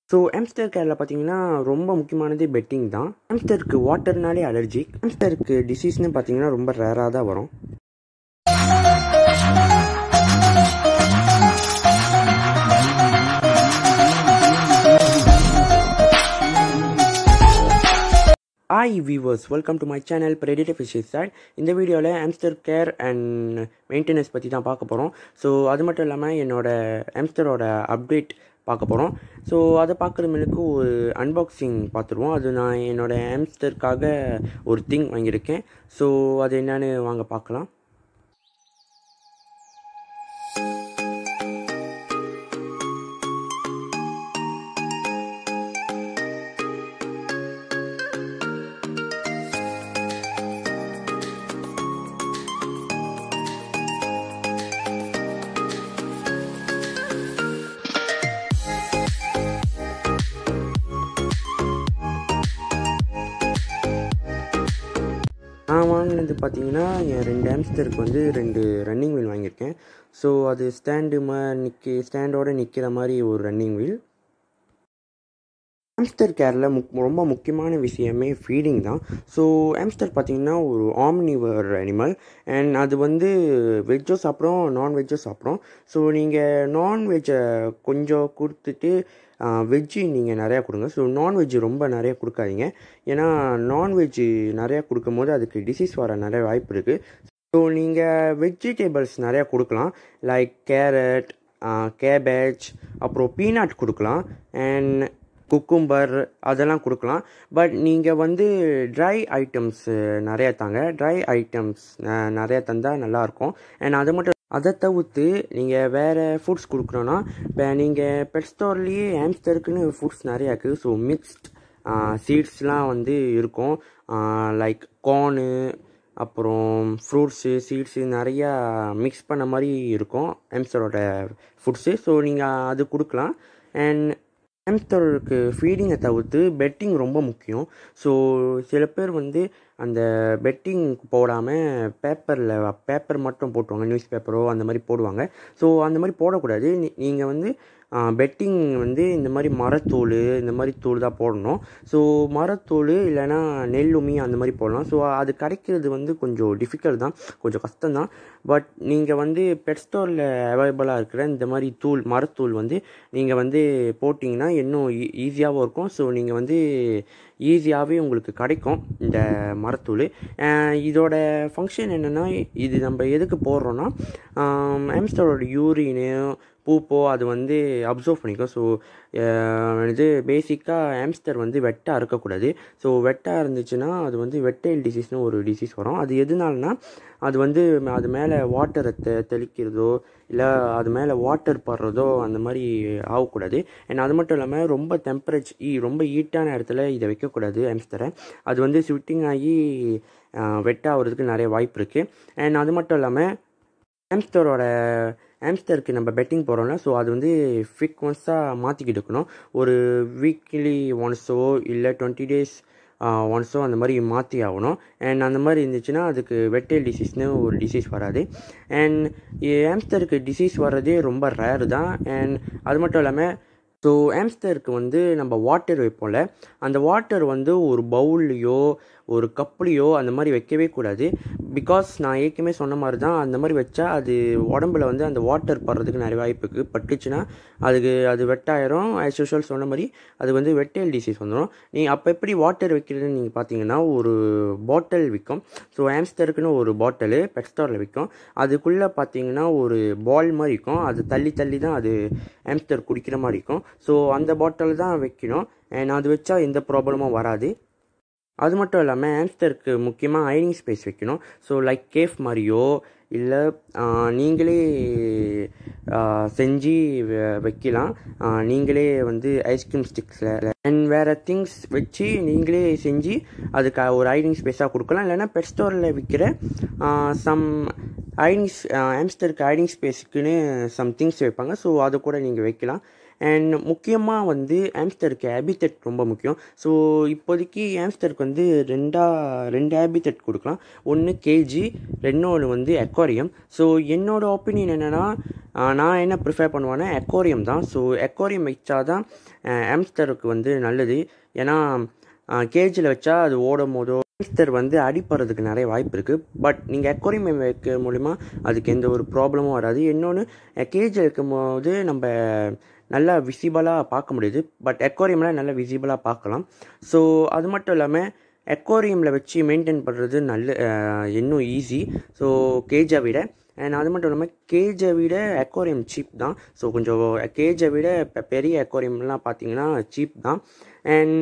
so ஆம்ஸ்டர் கேரில் பார்த்தீங்கன்னா ரொம்ப முக்கியமானது பெட்டிங் தான் ஆம்ஸ்டருக்கு வாட்டர்னாலே அலர்ஜி ஆம்ஸ்டருக்கு டிசீஸ்னு பார்த்தீங்கன்னா ரொம்ப ரேராக தான் வரும் hi viewers welcome to my channel predator fishes sir இந்த வீடியோவில் ஆம்ஸ்டர் கேர் அண்ட் மெயின்டெனன்ஸ் பற்றி தான் பார்க்க போகிறோம் ஸோ அது மட்டும் இல்லாமல் என்னோடய ஆம்ஸ்டரோட அப்டேட் பார்க்க போகிறோம் ஸோ அதை பார்க்குறது முன்னுக்கு ஒரு அன்பாக்சிங் பார்த்துருவோம் அது நான் என்னோடய ஆம்ஸ்டருக்காக ஒரு திங் வாங்கியிருக்கேன் ஸோ அது என்னன்னு வாங்க பார்க்கலாம் நான் வாங்கினது பார்த்தீங்கன்னா என் ரெண்டு ஆம்ஸ்டருக்கு வந்து ரெண்டு ரன்னிங் வீல் வாங்கியிருக்கேன் ஸோ அது ஸ்டாண்டு மா நிற்க ஸ்டாண்டோடு நிற்கிற மாதிரி ஒரு ரன்னிங் வீல் ஆம்ஸ்டர் கேரில் முக் ரொம்ப முக்கியமான விஷயமே ஃபீடிங் தான் ஸோ ஆம்ஸ்டர் பார்த்திங்கன்னா ஒரு ஆம்னிவர் அனிமல் அண்ட் அது வந்து வெஜ்ஜும் சாப்பிட்றோம் நான்வெஜ்ஜும் சாப்பிட்றோம் ஸோ நீங்கள் நான்வெஜ்ஜை கொஞ்சம் கொடுத்துட்டு வெஜ்ஜு நீங்கள் நிறையா கொடுங்க ஸோ நான்வெஜ் ரொம்ப நிறையா கொடுக்காதீங்க ஏன்னா நான்வெஜ்ஜு நிறையா கொடுக்கும் போது அதுக்கு டிசீஸ் வர நிறைய வாய்ப்பு இருக்குது ஸோ நீங்கள் வெஜிடேபிள்ஸ் நிறையா கொடுக்கலாம் லைக் கேரட் கேபேஜ் அப்புறம் பீனட் கொடுக்கலாம் அண்ட் குக்கும்பர் அதெல்லாம் கொடுக்கலாம் பட் நீங்கள் வந்து ட்ரை ஐட்டம்ஸ் நிறையா தாங்க ட்ரை ஐட்டம்ஸ் நிறையா தந்தால் நல்லாயிருக்கும் அண்ட் அது மட்டும் அதை தவிர்த்து நீங்கள் வேறு ஃபுட்ஸ் கொடுக்குறோன்னா இப்போ நீங்கள் பெட் ஸ்டோர்லேயே ஆம்ஸ்டருக்குன்னு ஃபுட்ஸ் நிறையா இருக்குது ஸோ மிக்ஸ்ட் சீட்ஸ்லாம் வந்து இருக்கும் லைக் கார்னு அப்புறம் ஃப்ரூட்ஸு சீட்ஸு நிறையா மிக்ஸ் பண்ண மாதிரி இருக்கும் ஆம்ஸ்டரோட ஃபுட்ஸு ஸோ நீங்கள் அது கொடுக்கலாம் அண்ட் ஹாம்ஸ்டருக்கு ஃபீடிங்கை தவிர்த்து பெட்டிங் ரொம்ப முக்கியம் ஸோ சில பேர் வந்து அந்த பெட்டிங் போடாமல் பேப்பரில் பேப்பர் மட்டும் போட்டுருவாங்க நியூஸ் பேப்பரோ அந்த மாதிரி போடுவாங்க ஸோ அந்த மாதிரி போடக்கூடாது நீங்கள் வந்து பெட்டிங் வந்து இந்த மாதிரி மரத்தூள் இந்த மாதிரி தூள் தான் போடணும் ஸோ மரத்தூள் இல்லைனா நெல்லுமி அந்த மாதிரி போடலாம் ஸோ அது கிடைக்கிறது வந்து கொஞ்சம் டிஃபிகல்ட் தான் கொஞ்சம் கஷ்டம் தான் பட் நீங்கள் வந்து பெட் ஸ்டோரில் அவைலபிளாக இருக்கிற இந்த மாதிரி தூள் மரத்தூள் வந்து நீங்கள் வந்து போட்டிங்கன்னா இன்னும் ஈஸியாகவும் இருக்கும் ஸோ நீங்கள் வந்து ஈஸியாகவே உங்களுக்கு கிடைக்கும் இந்த மரத்தூள் இதோட ஃபங்க்ஷன் என்னென்னா இது நம்ம எதுக்கு போடுறோன்னா ஆம்ஸ்டரோட யூரினு பூப்போ அது வந்து அப்சர்வ் பண்ணிக்கும் ஸோ இது பேசிக்காக ஆம்ஸ்டர் வந்து வெட்டாக இருக்கக்கூடாது ஸோ வெட்டாக இருந்துச்சுன்னா அது வந்து வெட்டைல் டிசீஸ்னு ஒரு டிசீஸ் வரும் அது எதுனாலனா அது வந்து அது மேலே வாட்டரை தெ தெளிக்கிறதோ இல்லை அது மேலே வாட்டர் படுறதோ அந்த மாதிரி ஆகக்கூடாது அண்ட் அது மட்டும் இல்லாமல் ரொம்ப டெம்பரேச்சர் ஈ ரொம்ப ஹீட்டான இடத்துல இதை வைக்கக்கூடாது ஆம்ஸ்டரை அது வந்து ஸ்விட்டிங் ஆகி வெட்டாகிறதுக்கு நிறைய வாய்ப்பு இருக்குது அண்ட் அது மட்டும் இல்லாமல் ஆம்ஸ்டரோட ஆம்ஸ்டருக்கு நம்ம பெட்டிங் போகிறோம்ல ஸோ அது வந்து ஃபிக் ஒன்ஸாக மாற்றிக்கிட்டு இருக்கணும் ஒரு வீக்லி ஒன்ஸோ இல்லை டுவெண்ட்டி டேஸ் ஒன்ஸோ அந்த மாதிரி மாற்றி ஆகணும் அண்ட் அந்த மாதிரி இருந்துச்சுன்னா அதுக்கு வெட்டேல் டிசீஸ்னு ஒரு டிசீஸ் வராது அண்ட் ஆம்ஸ்டருக்கு டிசீஸ் வர்றதே ரொம்ப ரேரு தான் அண்ட் அது மட்டும் இல்லாமல் ஸோ ஆம்ஸ்டருக்கு வந்து நம்ம வாட்டர் வைப்போம்ல அந்த வாட்டர் வந்து ஒரு பவுல்லையோ ஒரு கப்லேயோ அந்த மாதிரி வைக்கவே கூடாது பிகாஸ் நான் ஏற்கனவே சொன்ன மாதிரி தான் அந்த மாதிரி வச்சா அது உடம்புல வந்து அந்த வாட்டர் படுறதுக்கு நிறைய வாய்ப்பு இருக்குது பட்டுச்சுன்னா அதுக்கு அது வெட்டாயிரும் ஆஸ் யூஷுவல் சொன்ன மாதிரி அது வந்து வெட்டேல் டிசீஸ் வந்துடும் நீ அப்போ எப்படி வாட்டர் வைக்கிறதுன்னு நீங்கள் பார்த்தீங்கன்னா ஒரு பாட்டில் விற்கும் ஸோ ஆம்ஸ்டருக்குன்னு ஒரு பாட்டிலு பெட் ஸ்டோரில் விற்கும் அதுக்குள்ளே பார்த்தீங்கன்னா ஒரு பால் மாதிரி இருக்கும் அது தள்ளி தள்ளி தான் அது ஆம்ஸ்டர் குடிக்கிற மாதிரி இருக்கும் ஸோ அந்த பாட்டில் தான் வைக்கணும் அண்ட் அது வச்சா எந்த ப்ராப்ளமும் வராது அது மட்டும் இல்லாமல் ஆம்ஸ்டருக்கு முக்கியமாக ஐனிங் ஸ்பேஸ் வைக்கணும் ஸோ லைக் கேஃப் மாதிரியோ இல்லை நீங்களே செஞ்சு வைக்கலாம் நீங்களே வந்து ஐஸ்கிரீம் ஸ்டிக்ஸில் அண்ட் வேறு திங்ஸ் வச்சு நீங்களே செஞ்சு அதுக்கு ஒரு ஐடிங் ஸ்பேஸாக கொடுக்கலாம் இல்லைனா பெட் ஸ்டோரில் விற்கிற சம் ஐடிங்ஸ் ஆம்ஸ்டருக்கு ஐடிங் ஸ்பேஸுக்குன்னு சம் திங்ஸ் வைப்பாங்க ஸோ அது கூட நீங்கள் வைக்கலாம் அண்ட் முக்கியமாக வந்து ஆம்ஸ்டருக்கு ஹேபிட்டட் ரொம்ப முக்கியம் ஸோ இப்போதைக்கு ஆம்ஸ்டருக்கு வந்து ரெண்டா ரெண்டு ஹேபிட்டட் கொடுக்கலாம் ஒன்று கேஜி ரெண்டொன்று வந்து அக்வாரியம் ஸோ என்னோட ஒப்பீனியன் என்னென்னா நான் என்ன ப்ரிஃபர் பண்ணுவேன்னா அக்வாரியம் தான் ஸோ அக்வாரியம் வச்சா தான் ஆம்ஸ்டருக்கு வந்து நல்லது ஏன்னா கேஜில் வச்சா அது ஓடும் போதோ ஹாம்ஸ்டர் வந்து அடிப்படுறதுக்கு நிறைய வாய்ப்பு இருக்குது பட் நீங்கள் அக்வாரியம் வைக்க மூலிமா அதுக்கு எந்த ஒரு ப்ராப்ளமும் வராது இன்னொன்று கேஜில் இருக்கும் போது நம்ம நல்லா விசிபிளாக பார்க்க முடியுது பட் அக்வாரியமில் நல்லா விசிபிளாக பார்க்கலாம் ஸோ அது மட்டும் இல்லாமல் அக்வாரியமில் வச்சு மெயின்டைன் பண்ணுறது நல்ல இன்னும் ஈஸி ஸோ கேஜை விட அண்ட் அது மட்டும் இல்லாமல் கேஜை விட அக்வாரியம் சீப் தான் ஸோ கொஞ்சம் கேஜை விட இப்போ பெரிய அக்வாரியம்லாம் பார்த்தீங்கன்னா சீப் தான் அண்ட்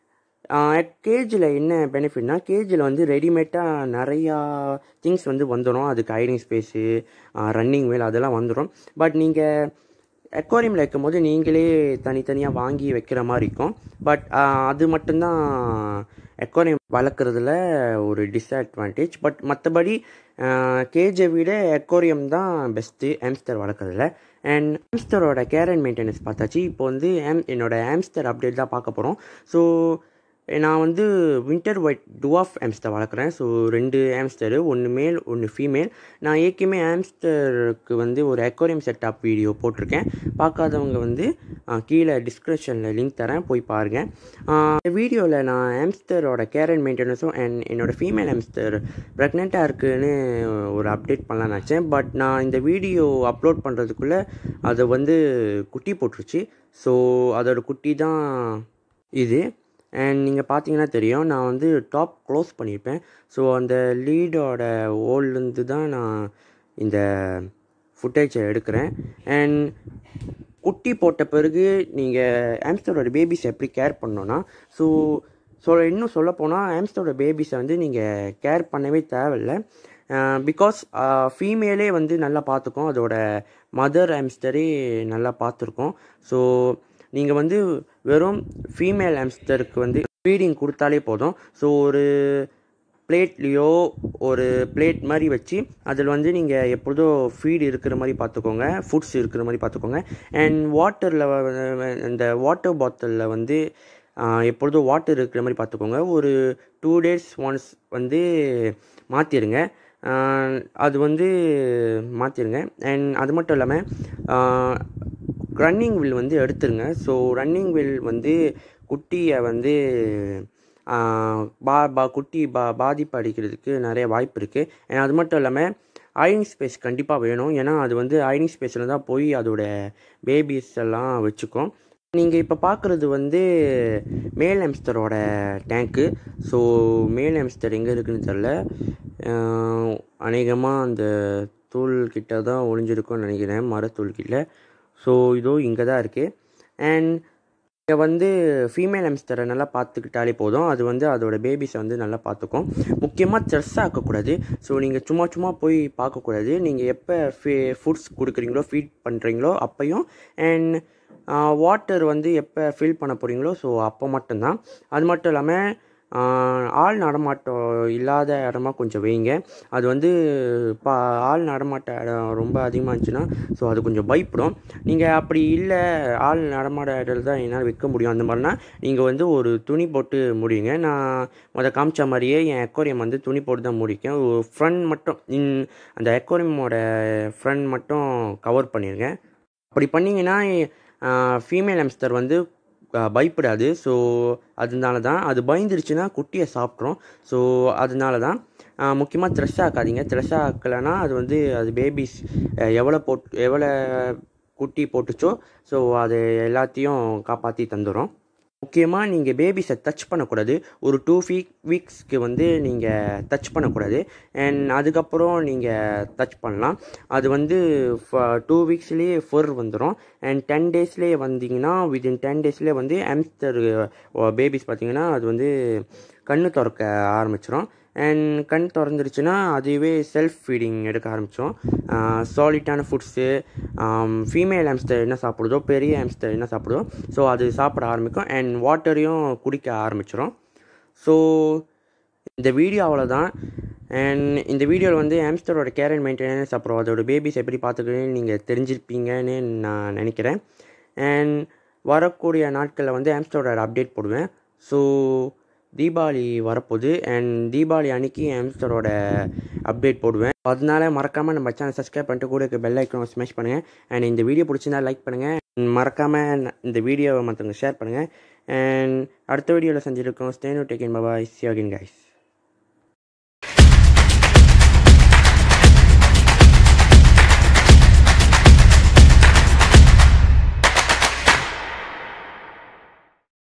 கேஜில் என்ன பெனிஃபிட்னா கேஜில் வந்து ரெடிமேடாக நிறையா திங்ஸ் வந்து வந்துடும் அதுக்கு ஹைடிங் ஸ்பேஸு ரன்னிங் வேல் அதெல்லாம் வந்துடும் பட் நீங்கள் அக்வாரியமில் வைக்கும்போது நீங்களே தனித்தனியாக வாங்கி வைக்கிற மாதிரி இருக்கும் பட் அது மட்டும்தான் அக்வாரியம் வளர்க்குறதுல ஒரு டிஸ்அட்வான்டேஜ் பட் மற்றபடி கேஜை விட அக்வாரியம் தான் பெஸ்ட்டு ஆம்ஸ்டர் வளர்க்குறதுல அண்ட் ஆம்ஸ்டரோட கேர் அண்ட் மெயின்டெனன்ஸ் பார்த்தாச்சு இப்போ வந்து ஆம் என்னோடய ஆம்ஸ்டர் அப்டேட் தான் பார்க்க போகிறோம் ஸோ நான் வந்து வின்டர் ஒயிட் டுவாஃப் ஆம்ஸ்டர் வளர்க்குறேன் ஸோ ரெண்டு ஆம்ஸ்டரு ஒன்று மேல் ஒன்று ஃபீமேல் நான் ஏற்கனவே ஆம்ஸ்டருக்கு வந்து ஒரு அக்வாரியம் செட்டப் வீடியோ போட்டிருக்கேன் பார்க்காதவங்க வந்து கீழே டிஸ்கிரிப்ஷனில் லிங்க் தரேன் போய் பாருங்கள் இந்த வீடியோவில் நான் ஆம்ஸ்டரோட கேர் அண்ட் மெயின்டெனன்ஸும் அண்ட் என்னோடய ஃபீமேல் ஆம்ஸ்டர் ப்ரெக்னெண்ட்டாக இருக்குன்னு ஒரு அப்டேட் பண்ணலான்னு நினச்சேன் பட் நான் இந்த வீடியோ அப்லோட் பண்ணுறதுக்குள்ளே அதை வந்து குட்டி போட்டுருச்சு ஸோ அதோட குட்டி தான் இது அண்ட் நீங்கள் பார்த்தீங்கன்னா தெரியும் நான் வந்து டாப் க்ளோஸ் பண்ணியிருப்பேன் ஸோ அந்த லீடோட ஓல்லேருந்து தான் நான் இந்த ஃபுட்டேஜை எடுக்கிறேன் அண்ட் குட்டி போட்ட பிறகு நீங்கள் ஆம்ஸ்டரோட பேபிஸை எப்படி கேர் பண்ணோன்னா ஸோ ஸோ இன்னும் சொல்லப்போனால் ஆம்ஸ்டரோட பேபிஸை வந்து நீங்கள் கேர் பண்ணவே தேவையில்லை பிகாஸ் ஃபீமேலே வந்து நல்லா பார்த்துக்கும் அதோட மதர் ஆம்ஸ்டரே நல்லா பார்த்துருக்கோம் ஸோ நீங்கள் வந்து வெறும் ஃபீமேல் ஆம்ஸ்டருக்கு வந்து ஃபீடிங் கொடுத்தாலே போதும் ஸோ ஒரு பிளேட்லேயோ ஒரு பிளேட் மாதிரி வச்சு அதில் வந்து நீங்கள் எப்பொழுதும் ஃபீட் இருக்கிற மாதிரி பார்த்துக்கோங்க ஃபுட்ஸ் இருக்கிற மாதிரி பார்த்துக்கோங்க அண்ட் வாட்டரில் இந்த வாட்டர் பாட்டிலில் வந்து எப்பொழுதும் வாட்டர் இருக்கிற மாதிரி பார்த்துக்கோங்க ஒரு டூ டேஸ் ஒன்ஸ் வந்து மாற்றிடுங்க அது வந்து மாற்றிடுங்க அண்ட் அது மட்டும் இல்லாமல் ரன்னிங் வில் வந்து எடுத்துருங்க ஸோ ரன்னிங் வில் வந்து குட்டியை வந்து பா பா குட்டி பா பாதிப்பு அடிக்கிறதுக்கு நிறைய வாய்ப்பு இருக்குது அண்ட் அது மட்டும் இல்லாமல் ஐனிங் ஸ்பேஸ் கண்டிப்பாக வேணும் ஏன்னா அது வந்து ஐனிங் ஸ்பேஸில் தான் போய் அதோட பேபிஸ் எல்லாம் வச்சுக்கும் நீங்கள் இப்போ பார்க்குறது வந்து மேல் ஹெம்ஸ்டரோட டேங்க்கு ஸோ மேல் ஹெம்ஸ்டர் எங்கே இருக்குதுன்னு தெரில அநேகமாக அந்த தூள் கிட்ட தான் ஒளிஞ்சிருக்கும்னு நினைக்கிறேன் மரத்தூள் கிட்ட ஸோ இதோ இங்கே தான் இருக்குது அண்ட் இங்கே வந்து ஃபீமேல் ஹெம்ஸ்டரை நல்லா பார்த்துக்கிட்டாலே போதும் அது வந்து அதோட பேபிஸை வந்து நல்லா பார்த்துக்கும் முக்கியமாக ஸ்ட்ரெஸ் ஆக்கக்கூடாது ஸோ நீங்கள் சும்மா சும்மா போய் பார்க்கக்கூடாது நீங்கள் எப்போ ஃபீ ஃபுட்ஸ் கொடுக்குறீங்களோ ஃபீட் பண்ணுறீங்களோ அப்பையும் அண்ட் வாட்டர் வந்து எப்போ ஃபில் பண்ண போகிறீங்களோ ஸோ அப்போ மட்டும்தான் அது மட்டும் இல்லாமல் ஆள் நடமாட்டம் இல்லாத இடமா கொஞ்சம் வைங்க அது வந்து பா ஆள் நடமாட்ட இடம் ரொம்ப அதிகமாக இருந்துச்சுன்னா ஸோ அது கொஞ்சம் பயப்படும் நீங்கள் அப்படி இல்லை ஆள் நடமாட இடம் தான் என்னால் வைக்க முடியும் அந்த மாதிரினா நீங்கள் வந்து ஒரு துணி போட்டு முடியுங்க நான் முத காமிச்ச மாதிரியே என் அக்வாரியம் வந்து துணி போட்டு தான் முடிக்கேன் ஃப்ரண்ட் மட்டும் இன் அந்த அக்வாரியமோட ஃப்ரண்ட் மட்டும் கவர் பண்ணிடுங்க அப்படி பண்ணிங்கன்னா ஃபீமேல் ஹெம்ஸ்டர் வந்து பயப்படாது ஸோ அதனால தான் அது பயந்துருச்சுன்னா குட்டியை சாப்பிட்றோம் ஸோ அதனால தான் முக்கியமாக த்ரெஸ் ஆக்காதீங்க த்ரெஸ் ஆக்கலைன்னா அது வந்து அது பேபிஸ் எவ்வளோ போட் எவ்வளோ குட்டி போட்டுச்சோ ஸோ அது எல்லாத்தையும் காப்பாற்றி தந்துடும் முக்கியமாக நீங்கள் பேபிஸை டச் பண்ணக்கூடாது ஒரு டூ வீக் வீக்ஸ்க்கு வந்து நீங்கள் டச் பண்ணக்கூடாது அண்ட் அதுக்கப்புறம் நீங்கள் டச் பண்ணலாம் அது வந்து டூ வீக்ஸ்லேயே ஃபர் வந்துடும் அண்ட் டென் டேஸ்லேயே வந்தீங்கன்னா வித்தின் டென் டேஸ்லேயே வந்து ஆம்ஸ்டர் பேபிஸ் பார்த்தீங்கன்னா அது வந்து கண்ணு திறக்க ஆரம்பிச்சிடும் அண்ட் கண் திறந்துருச்சுன்னா அதுவே செல்ஃப் ஃபீடிங் எடுக்க ஆரம்பித்தோம் சாலிட்டான ஃபுட்ஸு ஃபீமேல் ஆம்ஸ்டர் என்ன சாப்பிடுதோ பெரிய ஆம்ஸ்டர் என்ன சாப்பிடுதோ ஸோ அது சாப்பிட ஆரம்பிக்கும் அண்ட் வாட்டரையும் குடிக்க ஆரம்பிச்சிடும் ஸோ இந்த வீடியோ அவ்வளோதான் அண்ட் இந்த வீடியோவில் வந்து ஆம்ஸ்டரோட கேர் அண்ட் மெயின்டெனன்ஸ் அப்புறம் அதோட பேபிஸ் எப்படி பார்த்துக்கணும்னு நீங்கள் தெரிஞ்சிருப்பீங்கன்னு நான் நினைக்கிறேன் அண்ட் வரக்கூடிய நாட்களில் வந்து ஆம்ஸ்டரோட அப்டேட் போடுவேன் ஸோ தீபாவளி வரப்போகுது அண்ட் தீபாவளி அன்னைக்கு ஆம்ஸ்டரோட அப்டேட் போடுவேன் அதனால மறக்காமல் நம்ம சேனல் சப்ஸ்கிரைப் பண்ணிட்டு கூட இருக்க பெல் ஐக்கனை ஸ்மாஷ் பண்ணுங்கள் அண்ட் இந்த வீடியோ பிடிச்சிருந்தா லைக் பண்ணுங்கள் மறக்காமல் இந்த வீடியோவை மற்றவங்க ஷேர் பண்ணுங்கள் அண்ட் அடுத்த வீடியோவில் செஞ்சுருக்கோம் ஸ்டேனோ டேக்கின் பபாய் சியோகின் கைஸ்